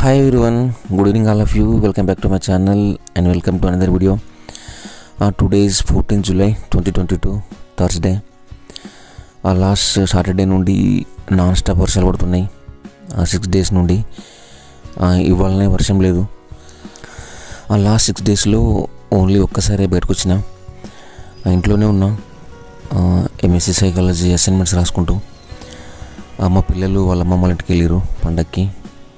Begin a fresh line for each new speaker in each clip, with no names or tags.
hi everyone good evening all of you welcome back to my channel and welcome to another video uh, today is 14 july 2022 Thursday ఆ last Saturday నుండి non stop వర్షాలు పడుతున్నాయి six days నుండి ఆ, ఇవాళనే వర్షం లేదు ఆ లాస్ట్ సిక్స్ డేస్లో ఓన్లీ ఒక్కసారి బయటకు వచ్చిన ఆ, ఇంట్లోనే ఉన్నా ఎంఎస్సి సైకాలజీ అసైన్మెంట్స్ రాసుకుంటూ ఆ, మా పిల్లలు వాళ్ళ అమ్మమ్మ వాళ్ళ ఇంటికి వెళ్ళారు పండక్కి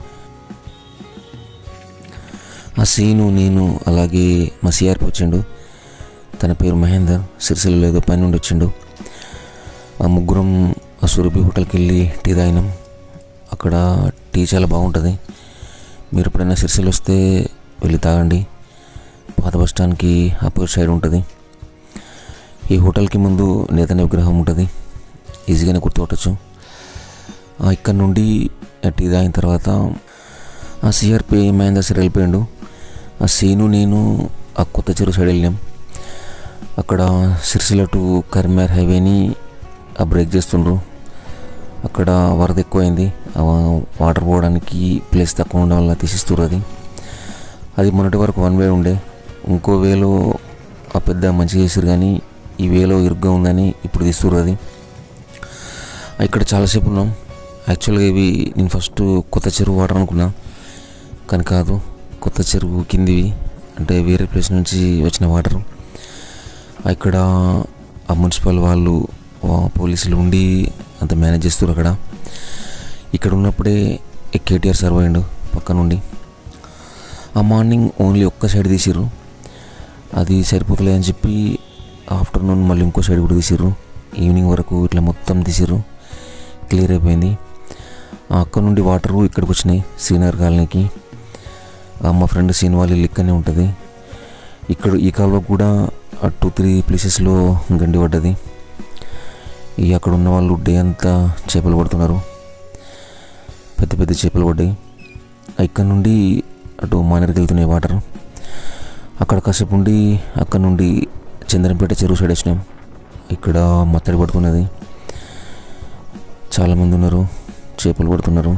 ఆ సీను నేను అలాగే మా సిఆర్పి వచ్చిండు తన పేరు మహేందర్ సిరిసిల్లలో ఏదో పని నుండి వచ్చిండు ఆ ముగ్గురం ఆ సురభి హోటల్కి వెళ్ళి టీ తాగినాం అక్కడ టీ చాలా బాగుంటుంది మీరు ఎప్పుడైనా సిరిసిల్ల వస్తే వెళ్ళి తాగండి పాత బస్ స్టాండ్కి అపోజిట్ సైడ్ ఉంటుంది ఈ హోటల్కి ముందు నేతన విగ్రహం ఉంటుంది ఈజీగానే గుర్తుపట్టచ్చు ఆ, ఇక్కడ నుండి ఆ టీ తాగిన తర్వాత ఆ సిఆర్పి మహేందర్ సార్ వెళ్ళిపోయాడు ఆ సీను నేను ఆ కొత్త చెరువు సైడ్ వెళ్ళాం అక్కడ సిరిసిల్ల టు కరీంనగర్ హైవేని ఆ బ్రేక్ చేస్తుండ్రు అక్కడ వరద ఎక్కువైంది ఆ వాటర్ పోవడానికి ప్లేస్ తక్కువ ఉండడం వల్ల తీసిస్తుర్రు అది అది మొన్నటి వరకు వన్ వే ఉండే ఇంకో వేలో ఆ పెద్ద మంచిగా చేసారు కానీ ఈ వేలో ఇరుగ్గా ఉందని ఇప్పుడు తీస్తుర్రు అది ఇక్కడ చాలాసేపు ఉన్నాం యాక్చువల్గా ఇవి నేను ఫస్ట్ కొత్త చెరువు వాటర్ అనుకున్నా కానీ కాదు కొత్త చెరువు కిందివి అంటే వేరే ప్లేస్ నుంచి వచ్చిన వాటర్ ఇక్కడ ఆ మున్సిపల్ వాళ్ళు ఆ పోలీసులు ఉండి అంత మేనేజ్ చేస్తారు అక్కడ ఇక్కడ ఉన్నప్పుడే ఈ కేటీఆర్ సర్వ్ అయ్యిండు పక్క నుండి ఆ మార్నింగ్ ఓన్లీ ఒక్క సైడ్ తీసిర్రు అది సరిపోతలే అని చెప్పి ఆఫ్టర్నూన్ మళ్ళీ ఇంకో సైడ్ కూడా తీసిర్రు ఈవినింగ్ వరకు ఇట్లా మొత్తం తీసిర్రు క్లియర్ అయిపోయింది ఆ అక్కడ నుండి వాటరు ఇక్కడికి వచ్చినాయి శ్రీనగర్ కాలనీకి ఆ మా ఫ్రెండ్ సీన్ వాళ్ళ ఇల్లు ఇక్కడనే ఉంటుంది ఇక్కడ ఈ కాలువ కూడా టూ త్రీ ప్లేసెస్లో గండి పడ్డది ఈ అక్కడ ఉన్న వాళ్ళు డే అంతా చేపలు పడుతున్నారు పెద్ద పెద్ద చేపలు పడ్డాయి ఇక్కడ నుండి అటు మానేరుకి వెళ్తున్నాయి వాటర్ అక్కడ కాసేపు ఉండి అక్కడ నుండి చంద్రంపేట చెరువు సైడ్ వచ్చినాం ఇక్కడ మత్తడి పడుతున్నది చాలామంది ఉన్నారు చేపలు పడుతున్నారు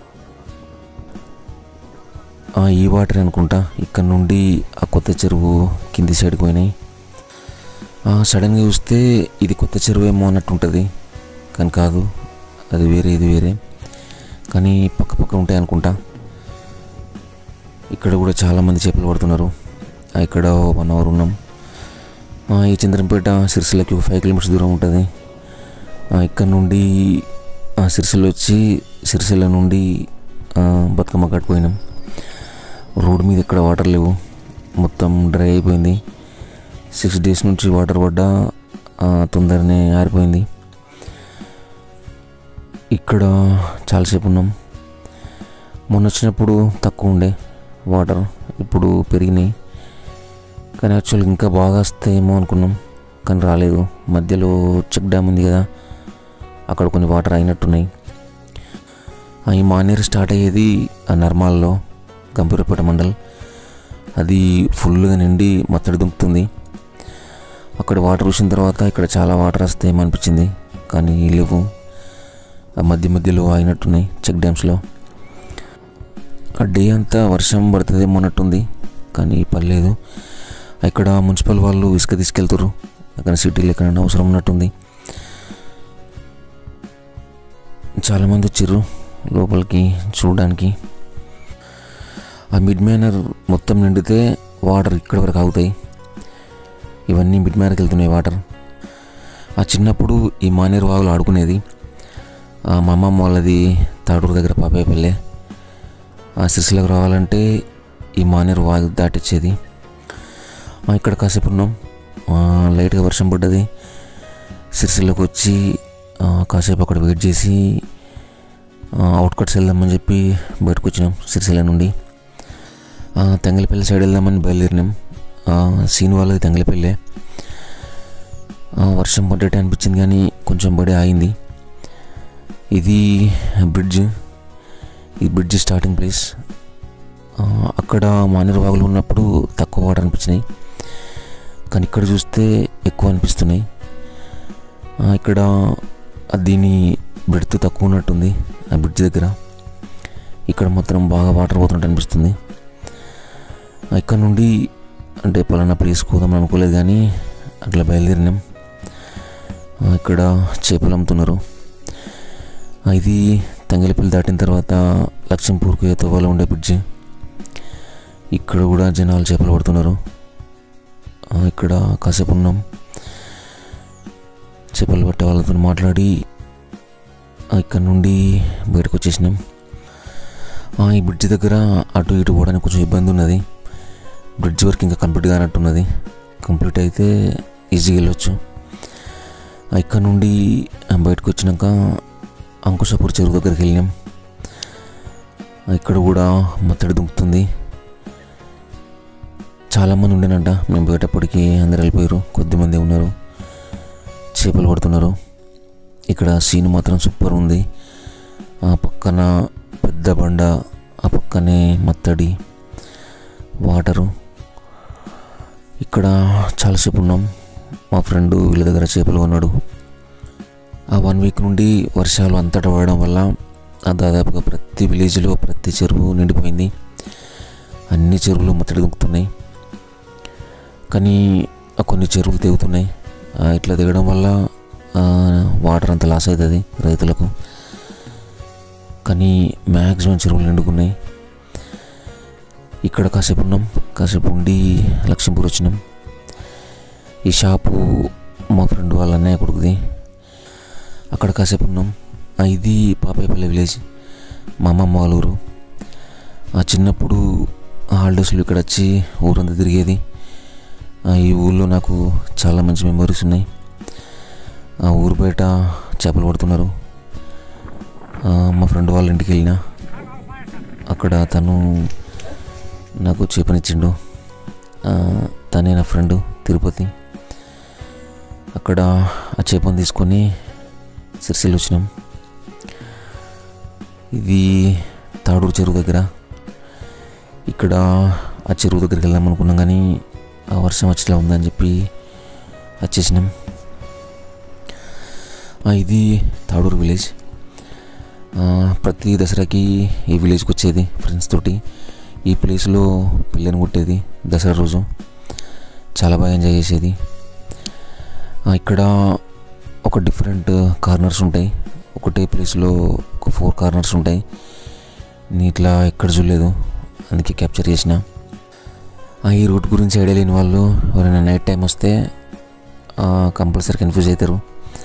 ఆ, ఈ వాటర్ అనుకుంటా ఇక్కడ నుండి ఆ కొత్త చెరువు కింది సైడ్కి పోయినాయి ఆ, సడన్గా చూస్తే ఇది కొత్త చెరువు ఏమో అన్నట్టు ఉంటుంది కానీ కాదు అది వేరే ఇది వేరే కానీ పక్క పక్క ఉంటాయి అనుకుంటా ఇక్కడ కూడా చాలామంది చేపలు పడుతున్నారు ఆ, ఇక్కడ వన్ అవర్ ఉన్నాం ఆ, ఈ చంద్రంపేట సిరిసిల్లకి ఒక ఫైవ్ కిలోమీటర్స్ దూరం ఉంటుంది ఆ, ఇక్కడ నుండి ఆ, సిరిసిల్ల వచ్చి సిరిసిల్ల నుండి ఆ, బతుకమ్మ కట్టుకుపోయినాం రోడ్ మీద ఇక్కడ వాటర్ లేవు మొత్తం డ్రై అయిపోయింది సిక్స్ డేస్ నుంచి వాటర్ పడ్డా ఆ, తొందరనే ఆరిపోయింది ఇక్కడ చాలాసేపు ఉన్నాం మొన్న వచ్చినప్పుడు తక్కువ ఉండే వాటర్ ఇప్పుడు పెరిగినాయి కానీ యాక్చువల్గా ఇంకా బాగా వస్తాయేమో అనుకున్నాం కానీ రాలేదు మధ్యలో చెక్ డ్యామ్ ఉంది కదా అక్కడ కొన్ని వాటర్ అయినట్టున్నాయి ఆ, ఈ మానేరు స్టార్ట్ అయ్యేది ఆ నర్మాల్లో గంభీరపేట మండల్ అది ఫుల్గా నిండి మత్తడి దుంకుతుంది అక్కడ వాటర్ చూసిన తర్వాత ఇక్కడ చాలా వాటర్ వస్తాయేమో అనిపించింది కానీ లేవు ఆ మధ్య మధ్యలో అయినట్టున్నాయి చెక్ డ్యామ్స్లో ఆ డే అంతా వర్షం పడుతుందేమో అన్నట్టుంది కానీ పర్లేదు ఇక్కడ మున్సిపల్ వాళ్ళు ఇసుక తీసుకెళ్తారు అక్కడ సిటీలో ఎక్కడైనా అవసరం ఉన్నట్టుంది చాలామంది వచ్చారు లోపలికి చూడడానికి ఆ మిడ్ మైనర్ మొత్తం నిండితే వాటర్ ఇక్కడ వరకు ఆగుతాయి ఇవన్నీ మిడ్ మైనర్కి వెళ్తున్నాయి వాటర్ ఆ చిన్నప్పుడు ఈ మానేరు వాగులు ఆడుకునేది ఆ మా అమ్మమ్మ వాళ్ళది తాడూరు దగ్గర పాపాయపల్లె ఆ సిరిసిలకు రావాలంటే ఈ మానేరు వాగు దాటిచ్చేది ఆ, ఇక్కడ కాసేపు ఉన్నాం ఆ, లైట్గా వర్షం పడ్డది సిరిసిల్లకు వచ్చి ఆ, కాసేపు అక్కడ వెయిట్ చేసి అవుట్కట్స్ వెళ్దామని చెప్పి బయటకు వచ్చినాం సిరిసిల్ల నుండి ఆ, తెంగలపల్లి సైడ్ వెళ్దామని బయలుదేరినాం ఆ, సీన్ వాళ్ళది తెంగలపల్లె ఆ, వర్షం పడ్డట్టు అనిపించింది కానీ కొంచెం పడి ఆగింది ఇది బ్రిడ్జ్ ఈ బ్రిడ్జ్ స్టార్టింగ్ ప్లేస్ ఆ, అక్కడ మానేరు వాగులు ఉన్నప్పుడు తక్కువ వాటర్ అనిపించినాయి కానీ ఇక్కడ చూస్తే ఎక్కువ అనిపిస్తున్నాయి ఆ, ఇక్కడ దీని బ్రెడ్త్ తక్కువ ఉన్నట్టుంది ఆ బ్రిడ్జ్ దగ్గర ఇక్కడ మాత్రం బాగా వాటర్ పోతున్నట్టు అనిపిస్తుంది ఆ, ఇక్కడ నుండి అంటే పలానా ప్లేస్కి పోదాం అనుకోలేదు కానీ అట్లా బయలుదేరినాం ఆ, ఇక్కడ చేపలు అమ్ముతున్నారు ఆ, ఇది తంగలిపల్లి దాటిన తర్వాత లక్ష్మీపూర్కి తోవలో ఉండే బ్రిడ్జి ఇక్కడ కూడా జనాలు చేపలు పడుతున్నారు ఆ, ఇక్కడ కాసేపు ఉన్నాం చేపలు పట్టే వాళ్ళతో మాట్లాడి ఆ, ఇక్కడ నుండి బయటకు వచ్చేసినాం ఆ, ఈ బ్రిడ్జి దగ్గర అటు ఇటు పోవడానికి కొంచెం ఇబ్బంది ఉన్నది బ్రిడ్జ్ వర్క్ ఇంకా కంప్లీట్ కానట్టున్నది కంప్లీట్ అయితే ఈజీగా వెళ్ళొచ్చు ఆ, ఇక్కడ నుండి ఆ, బయటకు వచ్చినాక అంకుశాపూర్ చెరువు దగ్గరికి వెళ్ళినాం ఆ, ఇక్కడ కూడా మత్తడి దుంకుతుంది చాలామంది ఉండేనంట మేము పోయేటప్పటికి అందరు వెళ్ళిపోయారు కొద్దిమంది ఉన్నారు చేపలు పడుతున్నారు ఇక్కడ సీన్ మాత్రం సూపర్ ఉంది ఆ పక్కన పెద్ద బండ ఆ పక్కనే మత్తడి వాటరు ఇక్కడ చాలాసేపు ఉన్నాం మా ఫ్రెండ్ వీళ్ళ దగ్గర చేపలు కొన్నాడు ఆ వన్ వీక్ నుండి వర్షాలు అంతటా పడడం వల్ల ఆ దాదాపుగా ప్రతి విలేజ్లో ప్రతి చెరువు నిండిపోయింది అన్ని చెరువులు మత్తడి దుంకుతున్నాయి కానీ ఆ కొన్ని చెరువులు తెగుతున్నాయి ఆ, ఇట్లా దిగడం వల్ల ఆ, వాటర్ అంత లాస్ అవుతుంది రైతులకు కానీ మ్యాక్సిమం చెరువులు నిండుకున్నాయి ఇక్కడ కాసేపు ఉన్నాం కాసేపు ఉండి లక్ష్మీపూర్ వచ్చినాం ఈ షాపు మా ఫ్రెండ్ వాళ్ళ అన్నయ్య కొడుకుది అక్కడ కాసేపు ఉన్నాం ఆ, ఇది పాపాయపల్లి విలేజ్ మా అమ్మమ్మ వాళ్ళ ఊరు ఆ చిన్నప్పుడు హాలిడేస్లో ఇక్కడ వచ్చి ఊరంతా తిరిగేది ఆ, ఈ ఊళ్ళో నాకు చాలా మంచి మెమరీస్ ఉన్నాయి ఆ ఊరు బయట చేపలు పడుతున్నారు ఆ, మా ఫ్రెండ్ వాళ్ళ ఇంటికి వెళ్ళిన అక్కడ తను నాకు చేపనిచ్చిండు ఆ, తనే నా ఫ్రెండ్ తిరుపతి అక్కడ ఆ చేపను తీసుకొని సిరిసిల్ల వచ్చినాం ఇది తాడూరు చెరువు దగ్గర ఇక్కడ ఆ చెరువు దగ్గరికి వెళ్దాం అనుకున్నాం కానీ ఆ వర్షం వచ్చేలా ఉందని చెప్పి వచ్చేసినాం ఆ, ఇది తాడూరు విలేజ్ ఆ, ప్రతి దసరాకి ఈ విలేజ్కి వచ్చేది ఫ్రెండ్స్ తోటి ఈ ప్లేస్లో పిల్లని కొట్టేది దసరా రోజు చాలా బాగా ఎంజాయ్ చేసేది ఆ, ఇక్కడ ఒక డిఫరెంట్ కార్నర్స్ ఉంటాయి ఒకటే ప్లేస్లో ఒక ఫోర్ కార్నర్స్ ఉంటాయి నేను ఇట్లా ఎక్కడ చూడలేదు అందుకే క్యాప్చర్ చేసిన ఆ, ఈ రూట్ గురించి ఐడియా లేని వాళ్ళు ఎవరైనా నైట్ టైం వస్తే కంపల్సరీ కన్ఫ్యూజ్ అవుతారు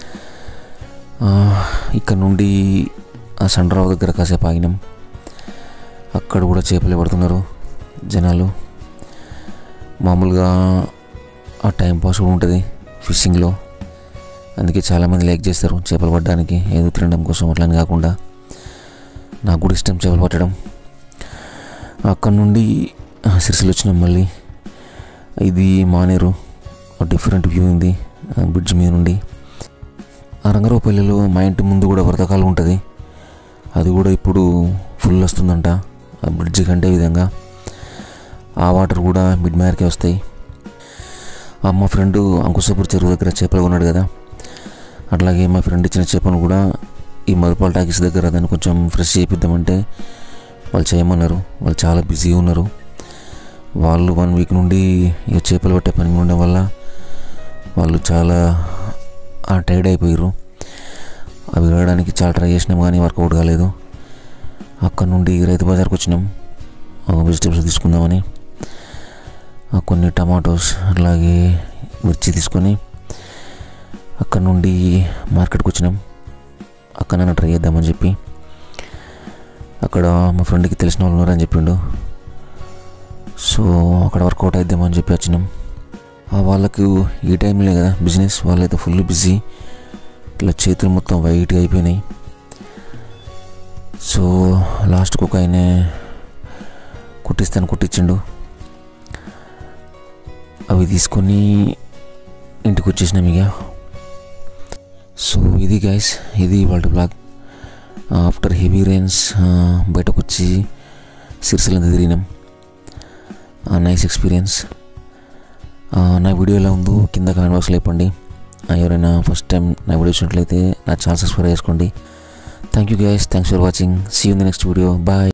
ఆ, ఇక్కడ నుండి ఆ సండ్రావు దగ్గర కాసేపు ఆగినాం అక్కడ కూడా చేపలు పడుతున్నారు జనాలు మామూలుగా ఆ టైం పాస్ కూడా ఉంటుంది ఫిషింగ్లో అందుకే చాలామంది లైక్ చేస్తారు చేపలు పట్టడానికి ఏదో తినడం కోసం అట్లా అని కాకుండా నాకు కూడా ఇష్టం చేపలు పట్టడం అక్కడ నుండి ఆ, సిరిసిల్ల వచ్చినాం మళ్ళీ ఇది మానేరు డిఫరెంట్ వ్యూ ఉంది ఆ బ్రిడ్జ్ మీద నుండి ఆ రంగరావుపల్లిలో మా ఇంటి ముందు కూడా వ్రతకాలం ఉంటుంది అది కూడా ఇప్పుడు ఫుల్ వస్తుందంట ఆ బ్రిడ్జ్ కంటే విధంగా ఆ వాటర్ కూడా మిడ్ మ్యార్కే వస్తాయి ఆ మా ఫ్రెండ్ అంకుశపూర్ చెరువు దగ్గర చేపలు కొన్నాడు కదా అట్లాగే మా ఫ్రెండ్ ఇచ్చిన చేపను కూడా ఈ మధుపాల్ టాకీస్ దగ్గర దాన్ని కొంచెం ఫ్రెష్ చేపిద్దామంటే వాళ్ళు చేయమన్నారు వాళ్ళు చాలా బిజీగా ఉన్నారు వాళ్ళు వన్ వీక్ నుండి ఈ చేపలు పట్టే పని ఉండడం వల్ల వాళ్ళు చాలా టైర్డ్ అయిపోయారు అవి వేయడానికి చాలా ట్రై చేసినాం కానీ వర్కౌట్ కాలేదు అక్కడ నుండి రైతు బజార్కి వచ్చినాం వెజిటేబుల్స్ తీసుకుందామని ఆ, కొన్ని టమాటోస్ అలాగే మిర్చి తీసుకొని అక్కడ నుండి మార్కెట్కి వచ్చినాం అక్కడైనా ట్రై చేద్దామని చెప్పి అక్కడ మా ఫ్రెండ్కి తెలిసిన వాళ్ళు ఉన్నారని చెప్పిండు సో అక్కడ వర్కౌట్ అయిద్దామని చెప్పి వచ్చినాం ఆ వాళ్ళకు ఈ టైంలో కదా బిజినెస్ వాళ్ళైతే ఫుల్ బిజీ ఇట్లా చేతులు మొత్తం వైట్గా అయిపోయినాయి సో లాస్ట్కి ఒక ఆయన కుట్టిస్తాను కుట్టించిండు అవి తీసుకొని ఇంటికి వచ్చేసినాం ఇక సో ఇది గైస్ ఇది వాళ్ళ బ్లాగ్ ఆఫ్టర్ హెవీ రెయిన్స్ బయటకు వచ్చి సిరిసిల్లంత తిరిగినాం నైస్ ఎక్స్పీరియన్స్ నా వీడియో ఎలా ఉందో కింద కామెంట్ బాక్స్లో చెప్పండి ఆ, ఎవరైనా ఫస్ట్ టైం నా వీడియో చూసినట్లయితే నా ఛానల్ సబ్స్క్రైబ్ చేసుకోండి thank you guys thanks for watching see in the next video bye